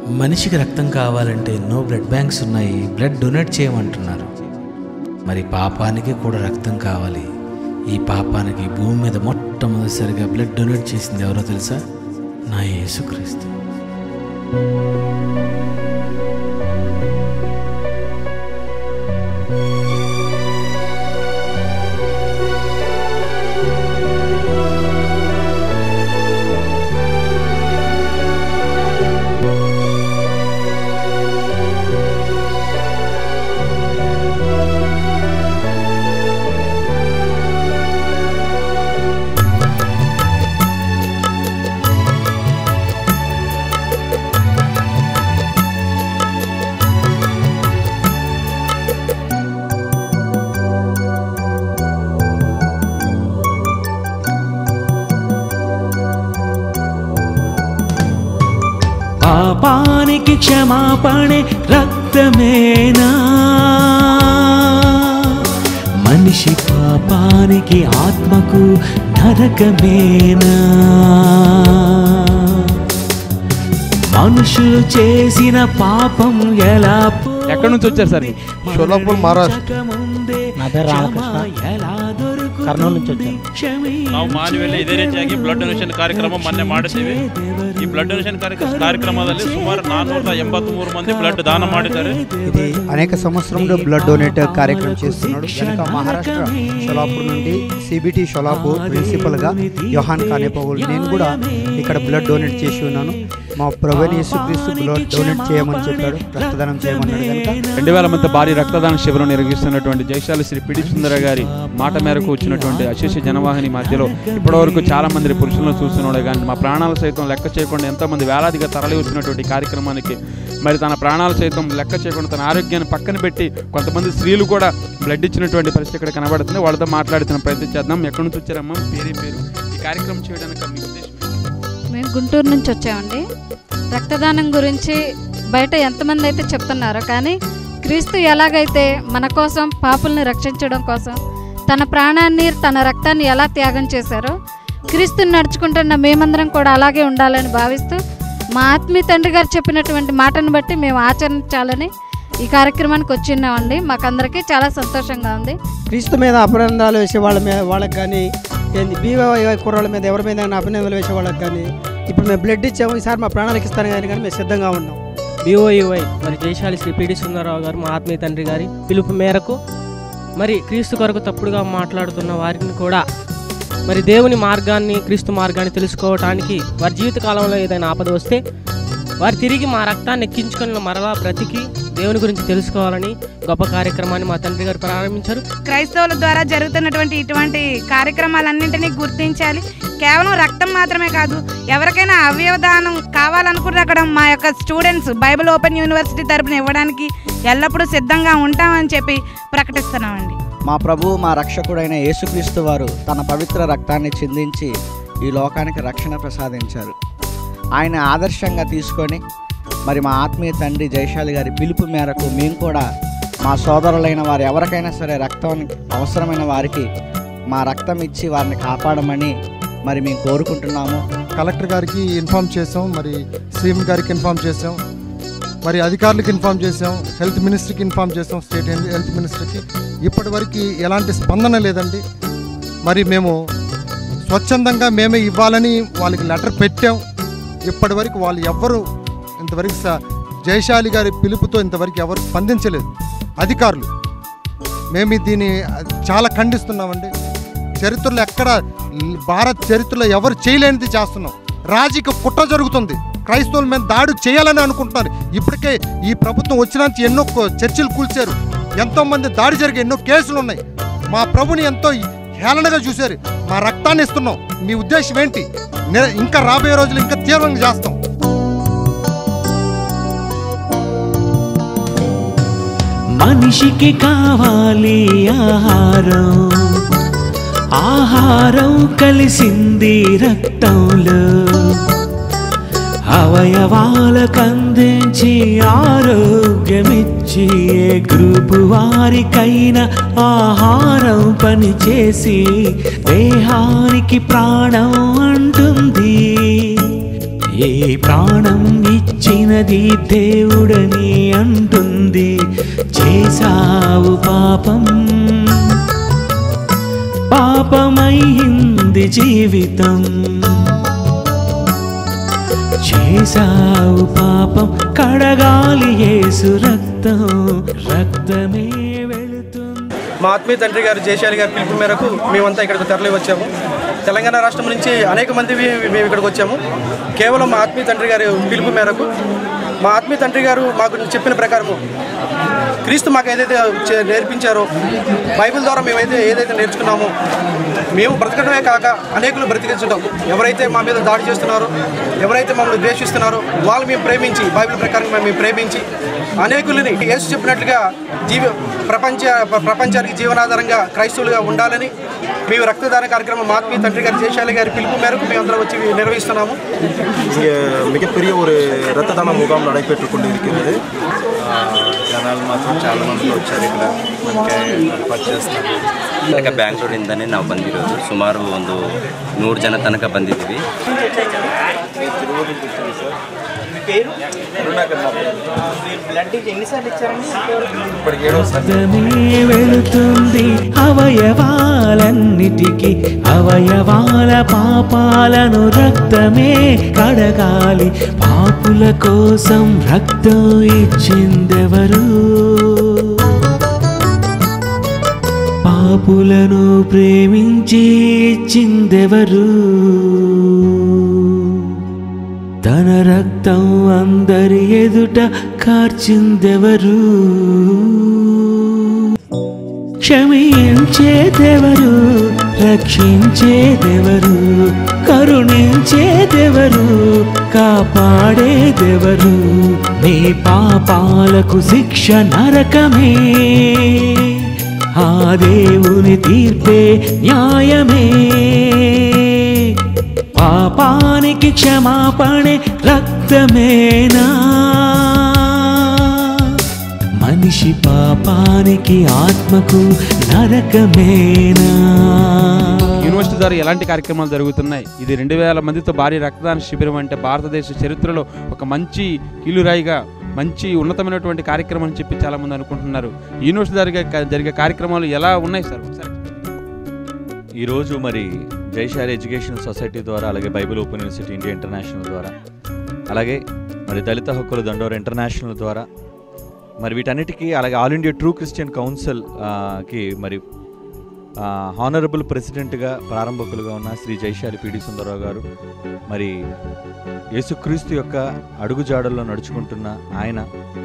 మనిషికి రక్తం కావాలంటే ఎన్నో బ్లడ్ బ్యాంక్స్ ఉన్నాయి బ్లడ్ డొనేట్ చేయమంటున్నారు మరి పాపానికి కూడా రక్తం కావాలి ఈ పాపానికి భూమి మీద మొట్టమొదటిసారిగా బ్లడ్ డొనేట్ చేసింది ఎవరో తెలుసా నా యేసుక్రీస్తు పాపానికి క్షమాపణే రక్తమేనా మనిషి పాపానికి ఆత్మకు నరకమేనా మనుషులు చేసిన పాపం ఎలా ఎక్కడి నుంచి వచ్చారు సార్ షోలాపూర్, మహారాష్ట్ర. నా పేరు రామకృష్ణ. కర్నూలు నుంచి వచ్చాను. ನಾವು ಮಾನವಲ್ಲಿ ಇದೇ ರೀತಿಯಾಗಿ ಬ್ಲಡ್ ಡೊನೇಷನ್ ಕಾರ್ಯಕ್ರಮ ಮೊನ್ನೆ ಮಾಡಿದ್ದೀವಿ ಈ ಬ್ಲಡ್ ಡೊನೇಷನ್ ಕಾರ್ಯಕ್ರಮದಲ್ಲಿ ಸುಮಾರು ನಾನ್ನೂರ ಎಂಬತ್ಮೂರು ಮಂದಿ ಬ್ಲಡ್ ದಾನ ಮಾಡಿದ್ದಾರೆ ఇది అనేక సంవత్సరంలో బ్లడ్ డొనేట్ కార్యక్రమం చేస్తున్నాడు వెనుక మహారాష్ట్ర షోలాపూర్ నుండి సిబిటి షోలాపూర్ ప్రిన్సిపల్ గా యోహాన్ కానేపౌల్ నేను కూడా ఇక్కడ బ్లడ్ డొనేట్ చేసి ఉన్నాను మా ప్రవీణ్ యేసుక్రీస్తు బ్లడ్ డొనేట్ చేయమని చెప్పాడు రక్తదానం చేయమన్నాడు కనుక రెండు వేల మంది భారీ రక్తదాన శిబిరం నిర్వహిస్తున్నటువంటి జయశాలి శ్రీ పిడి సుందర గారి మాట మేరకు వచ్చినటువంటి అశేష జనవాహిని మధ్యలో ఇప్పటివరకు చాలా మంది పురుషులను చూస్తున్నాడు కానీ మా ప్రాణాలు సైతం లెక్క చేయకుండా ఎంతో మంది వేలాదిగా తరలి వచ్చినటువంటి కార్యక్రమానికి మరి తన ప్రాణాలు సైతం లెక్క చేయకుండా తన ఆరోగ్యాన్ని పక్కన పెట్టి కొంతమంది స్త్రీలు కూడా బ్లడ్ ఇచ్చినటువంటి పరిస్థితి ఇక్కడ కనబడుతుంది వాళ్ళతో మాట్లాడుతున్న ప్రయత్నం చేద్దాం ఎక్కడి నుంచి వచ్చారమ్మా పేరే పేరు ఈ కార్యక్రమం చేయడానికి మీ ఉద్దేశం ఏంటి? మేము గుంటూరు నుంచి వచ్చామండి రక్తదానం గురించి బయట ఎంతమంది అయితే చెప్తున్నారో కానీ క్రీస్తు ఎలాగైతే మన కోసం పాపుల్ని రక్షించడం కోసం తన ప్రాణాన్ని తన రక్తాన్ని ఎలా త్యాగం చేశారో క్రీస్తుని నడుచుకుంటున్న మేమందరం కూడా అలాగే ఉండాలని భావిస్తూ మా ఆత్మీయ తండ్రి గారు చెప్పినటువంటి మాటను బట్టి మేము ఆచరించాలని ఈ కార్యక్రమానికి వచ్చిన్నామండి మాకందరికీ చాలా సంతోషంగా ఉంది క్రీస్తు మీద అభినందనలు వేసే వాళ్ళ మీద వాళ్ళకి కానీ ఏంది బీవై కుర్రాళ్ళ మీద ఎవరి మీద అభినందనలు వేసే వాళ్ళకి కానీ ఇప్పుడు మేము బ్లడ్ ఇచ్చాము ఈసారి మా ప్రాణాలకు ఇస్తాను కానీ కానీ మేము సిద్ధంగా ఉన్నాం బీఓయుఐ మరి జయశాలి శ్రీ పిడి సుందరరావు గారు మా ఆత్మీయ తండ్రి గారి పిలుపు మేరకు మరి క్రీస్తు కొరకు తప్పుడుగా మాట్లాడుతున్న వారిని కూడా మరి దేవుని మార్గాన్ని క్రీస్తు మార్గాన్ని తెలుసుకోవటానికి వారి జీవిత కాలంలో ఏదైనా ఆపద వస్తే వారు తిరిగి మా రక్తాన్ని ఎక్కించుకొని మరలా బ్రతికి దేవుని గురించి తెలుసుకోవాలని గొప్ప కార్యక్రమాన్ని మా తండ్రి గారు ప్రారంభించారు క్రైస్తవుల ద్వారా జరుగుతున్నటువంటి ఇటువంటి కార్యక్రమాలన్నింటినీ గుర్తించాలి కేవలం రక్తం మాత్రమే కాదు ఎవరికైనా అవయవదానం కావాలనుకుంటే అక్కడ మా యొక్క స్టూడెంట్స్ బైబిల్ ఓపెన్ యూనివర్సిటీ తరపున ఇవ్వడానికి ఎల్లప్పుడూ సిద్ధంగా ఉంటామని చెప్పి ప్రకటిస్తున్నామండి మా ప్రభు మా రక్షకుడైన యేసుక్రీస్తు వారు తన పవిత్ర రక్తాన్ని చిందించి ఈ లోకానికి రక్షణ ప్రసాదించారు ఆయన ఆదర్శంగా తీసుకొని మరి మా ఆత్మీయ తండ్రి జయశాలి గారి పిలుపు మేరకు మేము కూడా మా సోదరులైన వారు ఎవరికైనా సరే రక్తం అవసరమైన వారికి మా రక్తం ఇచ్చి వారిని కాపాడమని మరి మేము కోరుకుంటున్నాము కలెక్టర్ గారికి ఇన్ఫామ్ చేసాం మరి సీఎం గారికి ఇన్ఫామ్ చేసాం మరి అధికారులకు ఇన్ఫామ్ చేసాం హెల్త్ మినిస్టర్కి ఇన్ఫామ్ చేసాం స్టేట్ హెల్త్ హెల్త్ మినిస్టర్కి ఇప్పటి వరకు ఎలాంటి స్పందన లేదండి మరి మేము స్వచ్ఛందంగా మేమే ఇవ్వాలని వాళ్ళకి లెటర్ పెట్టాం ఇప్పటి వరకు వాళ్ళు ఎవ్వరు ఇంతవరకు స- జయశాలి గారి పిలుపుతో ఇంతవరకు ఎవరు స్పందించలేదు అధికారులు మేము దీన్ని చాలా ఖండిస్తున్నామండి చరిత్రలో ఎక్కడ భారత్ చరిత్రలో ఎవరు చేయలేనిది చేస్తున్నాం రాజకీయ కుట్ర జరుగుతుంది క్రైస్తవుల మీద దాడి చేయాలని అనుకుంటున్నారు ఇప్పటికే ఈ ప్రభుత్వం వచ్చినాంచి ఎన్నో కో- చర్చలు కూల్చారు ఎంతోమంది దాడి జరిగే ఎన్నో కేసులు ఉన్నాయి మా ప్రభుని ఎంతో హేళనగా చూశారు మా రక్తాన్ని ఇస్తున్నాం మీ ఉద్దేశం ఏంటి నే- ఇంకా రాబోయే రోజులు ఇంకా తీవ్రంగా చేస్తాం మనిషికి కావాలి ఆహారం ఆహారం కలిసింది రక్తంలో అవయవాలకు అందించి ఆరోగ్యమిచ్చి ఏ గ్రూపు వారికైనా ఆహారం పనిచేసి దేహానికి ప్రాణం అంటుంది ఏ ప్రాణం ఇచ్చినది దేవుడని అంటుంది చేసావు పాపం పాపమైంది జీవితం చేసావు పాపం కడగాలి యేసు రక్తం రక్తమే వెళుతుంది మా ఆత్మీయ తండ్రి గారు జయశాలి గారి పిలుపు మేరకు మేమంతా ఇక్కడికి తరలి వచ్చాము తెలంగాణ రాష్ట్రం నుంచి అనేక మంది మేము ఇక్కడికి వచ్చాము కేవలం మా ఆత్మీయ తండ్రి గారి పిలుపు మేరకు మా ఆత్మీయ తండ్రి గారు మాకు చెప్పిన ప్రకారము క్రీస్తు మాకు ఏదైతే చే- నేర్పించారో బైబిల్ ద్వారా మేమైతే ఏదైతే నేర్చుకున్నామో మేము బ్రతకడమే కాక అనేకులు బ్రతికించడం ఎవరైతే మా మీద దాడి చేస్తున్నారో ఎవరైతే మమ్మల్ని ద్వేషిస్తున్నారో వాళ్ళు మేము ప్రేమించి బైబిల్ ప్రకారం మేము ప్రేమించి అనేకులని యేసు చెప్పినట్లుగా జీవ ప్రపంచ ప్ర- ప్రపంచానికి జీవనాధారంగా క్రైస్తవులుగా ఉండాలని మేము రక్తదాన కార్యక్రమం ఆత్మీయ తండ్రి గారి జయశాలి గారి పిలుపు మేరకు మేమందరం వచ్చి నిర్వహిస్తున్నాము இங்கே மிகப்பெரிய ஒரு இரத்த தான முகாம் நடைபெற்று கொண்டிருக்கிறது జనాలు మాత్రం చాలా మంది వచ్చారు ఇక్కడ మనకి ಏರ್ಪಾಟ್ చేస్తారు ತನಕ ಬ್ಯಾಂಗ್ಳೂರಿಂದನೇ ನಾವು ಬಂದಿರೋದು ಸುಮಾರು ಒಂದು ನೂರು ಜನ ತನಕ ಬಂದಿದ್ದೀವಿ రక్తమే వెళుతుంది అవయవాలన్నిటికీ అవయవాల పాపాలను రక్తమే కడగాలి పాపుల కోసం రక్తం ఇచ్చిందెవరు పాపులను ప్రేమించి ఇచ్చిందెవరు తన రక్తం అందరి ఎదుట కార్చిందెవరు క్షమించేదెవరు రక్షించేదెవరు కరుణించేదెవరు కాపాడేదెవరు నీ పాపాలకు శిక్ష నరకమే ఆ దేవుని తీర్పే న్యాయమే పాపానికి క్షమాపణే రక్తమేనా మనిషి పాపానికి ఆత్మకు నరకమేనా యూనివర్సిటీ ద్వారా ఎలాంటి కార్యక్రమాలు జరుగుతున్నాయి ఇది రెండు వేల మందితో భారీ రక్తదాన శిబిరం అంటే భారతదేశ చరిత్రలో ఒక మంచి కీలురాయిగా మంచి ఉన్నతమైనటువంటి కార్యక్రమం అని చెప్పి చాలా మంది అనుకుంటున్నారు యూనివర్సిటీ జరిగే జరిగే కార్యక్రమాలు ఎలా ఉన్నాయి సార్ ఒకసారి ఈరోజు మరి జైశాలి ఎడ్యుకేషన్ సొసైటీ ద్వారా అలాగే Bible open university India international ద్వారా అలాగే మరి దళిత హక్కుల దండోర ఇంటర్నేషనల్ ద్వారా మరి వీటన్నిటికీ అలాగే all India true Christian council ఆ, కి మరి హానరబుల్ ప్రెసిడెంట్గా ప్రారంభకులుగా ఉన్న శ్రీ జైశాలి పిడి సుందరరావు గారు మరి యేసుక్రీస్తు యొక్క అడుగుజాడల్లో నడుచుకుంటున్న ఆయన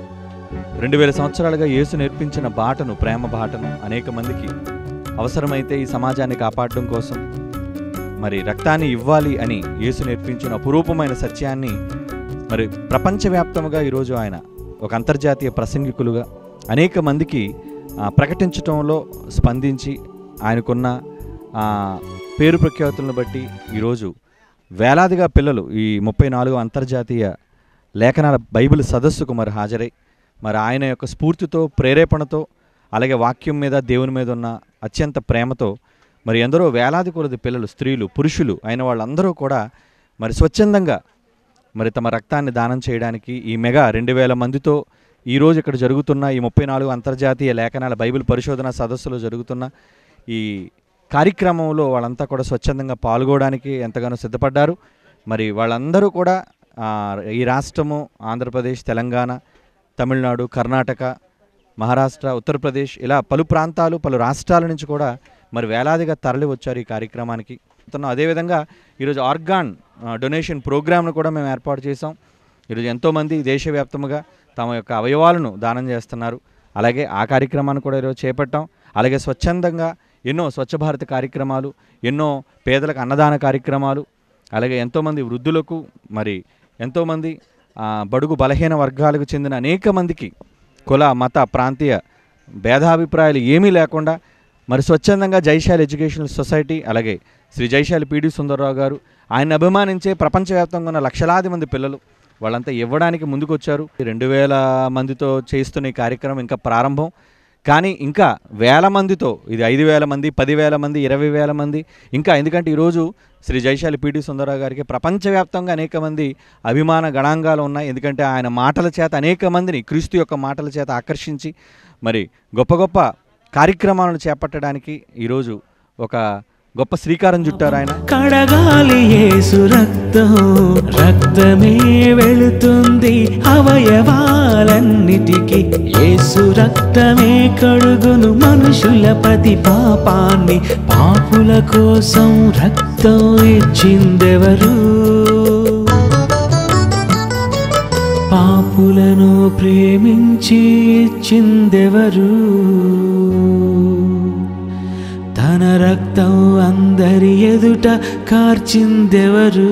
రెండు వేల సంవత్సరాలుగా యేసు నేర్పించిన బాటను ప్రేమ బాటను అనేక మందికి అవసరమైతే ఈ సమాజాన్ని కాపాడడం కోసం మరి రక్తాన్ని ఇవ్వాలి అని యేసు నేర్పించిన అపురూపమైన సత్యాన్ని మరి ప్రపంచవ్యాప్తంగా ఈరోజు ఆయన ఒక అంతర్జాతీయ ప్రసంగికులుగా అనేక మందికి ఆ, ప్రకటించటంలో స్పందించి ఆయనకున్న ఆ, పేరు ప్రఖ్యాతులను బట్టి ఈరోజు వేలాదిగా పిల్లలు ఈ ముప్పై నాలుగు అంతర్జాతీయ లేఖనాల బైబిల్ సదస్సుకు మరి హాజరై మరి ఆయన యొక్క స్ఫూర్తితో ప్రేరేపణతో అలాగే వాక్యం మీద దేవుని మీద ఉన్న అత్యంత ప్రేమతో మరి ఎందరో వేలాది కొలది పిల్లలు స్త్రీలు పురుషులు అయిన వాళ్ళందరూ కూడా మరి స్వచ్ఛందంగా మరి తమ రక్తాన్ని దానం చేయడానికి ఈ మెగా రెండు వేల మందితో ఈరోజు ఇక్కడ జరుగుతున్న ఈ ముప్పై నాలుగు అంతర్జాతీయ లేఖనాల బైబిల్ పరిశోధన సదస్సులో జరుగుతున్న ఈ కార్యక్రమంలో వాళ్ళంతా కూడా స్వచ్ఛందంగా పాల్గొనడానికి ఎంతగానో సిద్ధపడ్డారు మరి వాళ్ళందరూ కూడా ఆ, ఈ రాష్ట్రము ఆంధ్రప్రదేశ్ తెలంగాణ తమిళనాడు కర్ణాటక మహారాష్ట్ర ఉత్తరప్రదేశ్ ఇలా పలు ప్రాంతాలు పలు రాష్ట్రాల నుంచి కూడా మరి వేలాదిగా తరలి వచ్చారు ఈ కార్యక్రమానికి చెప్తున్నాం. అదేవిధంగా ఈరోజు ఆర్గాన్ ఆ, డొనేషన్ ప్రోగ్రామ్ను కూడా మేము ఏర్పాటు చేసాం ఈరోజు ఎంతోమంది దేశవ్యాప్తంగా తమ యొక్క అవయవాలను దానం చేస్తున్నారు అలాగే ఆ కార్యక్రమాన్ని కూడా ఈరోజు చేపట్టాం అలాగే స్వచ్ఛందంగా ఎన్నో స్వచ్ఛ భారత్ కార్యక్రమాలు ఎన్నో పేదలకు అన్నదాన కార్యక్రమాలు అలాగే ఎంతోమంది వృద్ధులకు మరి ఎంతోమంది ఆ, బడుగు బలహీన వర్గాలకు చెందిన అనేక మందికి కుల మత ప్రాంతీయ భేదాభిప్రాయాలు ఏమీ లేకుండా మరి స్వచ్ఛందంగా జైశాల్ ఎడ్యుకేషనల్ సొసైటీ అలాగే శ్రీ జైశాలి పీడి సుందరరావు గారు ఆయన అభిమానించే ప్రపంచవ్యాప్తంగా ఉన్న లక్షలాది మంది పిల్లలు వాళ్ళంతా ఇవ్వడానికి ముందుకొచ్చారు రెండు వేల మందితో చేస్తున్న ఈ కార్యక్రమం ఇంకా ప్రారంభం కానీ ఇంకా వేల మందితో ఇది ఐదు వేల మంది పదివేల మంది ఇరవై వేల మంది ఇంకా ఎందుకంటే ఈరోజు శ్రీ జైశాలి పిటి సుందరరావు గారికి ప్రపంచవ్యాప్తంగా అనేక మంది అభిమాన గణాంగాలు ఉన్నాయి ఎందుకంటే ఆయన మాటల చేత అనేక మందిని క్రీస్తు యొక్క మాటల చేత ఆకర్షించి మరి గొప్ప గొప్ప కార్యక్రమాలను చేపట్టడానికి ఈరోజు ఒక గొప్ప శ్రీకారం చుట్టారు ఆయన కడగాలి యేసు రక్తం రక్తమే వెళుతుంది అవయవాలన్నిటికీ యేసు రక్తమే కడుగును మనుషుల పతి పాపాన్ని పాపుల కోసం రక్తం ఇచ్చిందెవరు పాపులను ప్రేమించి ఇచ్చిందెవరు తన రక్తం అందరి ఎదుట కార్చిందెవరు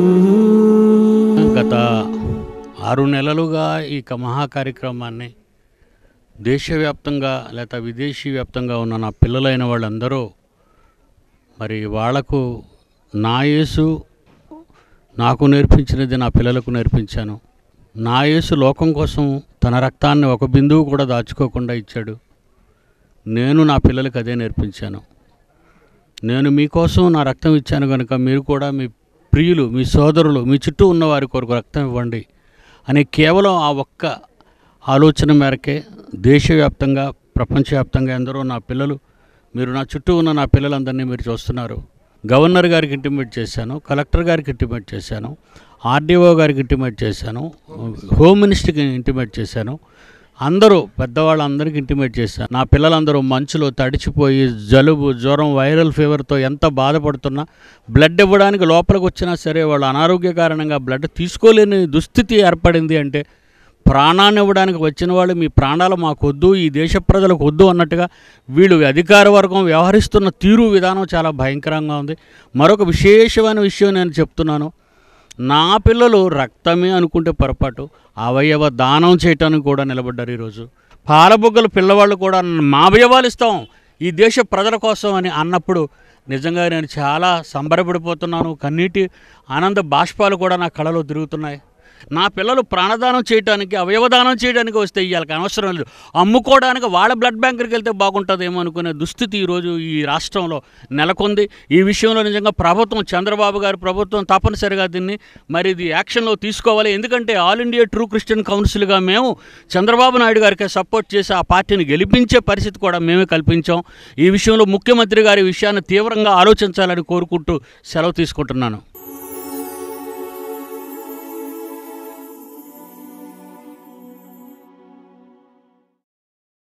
గత ఆరు నెలలుగా ఈ క- మహా కార్యక్రమాన్ని దేశవ్యాప్తంగా లేదా విదేశీ వ్యాప్తంగా ఉన్న నా పిల్లలైన వాళ్ళందరూ మరి వాళ్లకు నా యేసు నాకు నేర్పించినది నా పిల్లలకు నేర్పించాను నా యేసు లోకం కోసం తన రక్తాన్ని ఒక బిందువు కూడా దాచుకోకుండా ఇచ్చాడు నేను నా పిల్లలకు అదే నేర్పించాను నేను మీకోసం నా రక్తం ఇచ్చాను కనుక మీరు కూడా మీ ప్రియులు మీ సోదరులు మీ చుట్టూ ఉన్న వారి కొరకు రక్తం ఇవ్వండి అనే కేవలం ఆ ఒక్క ఆలోచన మేరకే దేశవ్యాప్తంగా ప్రపంచవ్యాప్తంగా ఎందరో నా పిల్లలు మీరు నా చుట్టూ ఉన్న నా పిల్లలందరినీ మీరు చూస్తున్నారు గవర్నర్ గారికి ఇంటిమేట్ చేశాను కలెక్టర్ గారికి ఇంటిమేట్ చేశాను ఆర్డీఓ గారికి ఇంటిమేట్ చేశాను హోమ్ మినిస్టర్కి ఇంటిమేట్ చేశాను అందరూ పెద్దవాళ్ళందరికీ ఇంటిమేట్ చేశాను నా పిల్లలందరూ మంచులో తడిచిపోయి జలుబు జ్వరం వైరల్ ఫీవర్తో ఎంత బాధపడుతున్నా బ్లడ్ ఇవ్వడానికి లోపలికి వచ్చినా సరే వాళ్ళు అనారోగ్య కారణంగా బ్లడ్ తీసుకోలేని దుస్థితి ఏర్పడింది అంటే ప్రాణాన్ని ఇవ్వడానికి వచ్చిన వాళ్ళు మీ ప్రాణాలు మాకు వద్దు ఈ దేశ ప్రజలకు వద్దు అన్నట్టుగా వీళ్ళు అధికార వర్గం వ్యవహరిస్తున్న తీరు విధానం చాలా భయంకరంగా ఉంది మరొక విశేషమైన విషయం నేను చెప్తున్నాను నా పిల్లలు రక్తమే అనుకుంటే పొరపాటు అవయవ దానం చేయటానికి కూడా నిలబడ్డారు ఈరోజు పాలబుగ్గలు పిల్లవాళ్ళు కూడా మా అవయవాలు ఇస్తాం ఈ దేశ ప్రజల కోసం అని అన్నప్పుడు నిజంగా నేను చాలా సంబరపడిపోతున్నాను కన్నీటి ఆనంద బాష్పాలు కూడా నా కళలో తిరుగుతున్నాయి నా పిల్లలు ప్రాణదానం చేయడానికి అవయవదానం చేయడానికి వస్తే ఇవాళకి అవసరం లేదు అమ్ముకోవడానికి వాళ్ళ బ్లడ్ బ్యాంకుకి వెళ్తే బాగుంటుందేమో అనుకునే దుస్థితి ఈరోజు ఈ రాష్ట్రంలో నెలకొంది ఈ విషయంలో నిజంగా ప్రభుత్వం చంద్రబాబు గారి ప్రభుత్వం తప్పనిసరిగా దీన్ని మరి ఇది యాక్షన్లో తీసుకోవాలి ఎందుకంటే ఆల్ ఇండియా ట్రూ క్రిస్టియన్ కౌన్సిల్గా మేము చంద్రబాబు నాయుడు గారికి సపోర్ట్ చేసి ఆ పార్టీని గెలిపించే పరిస్థితి కూడా మేమే కల్పించాం ఈ విషయంలో ముఖ్యమంత్రి గారి విషయాన్ని తీవ్రంగా ఆలోచించాలని కోరుకుంటూ సెలవు తీసుకుంటున్నాను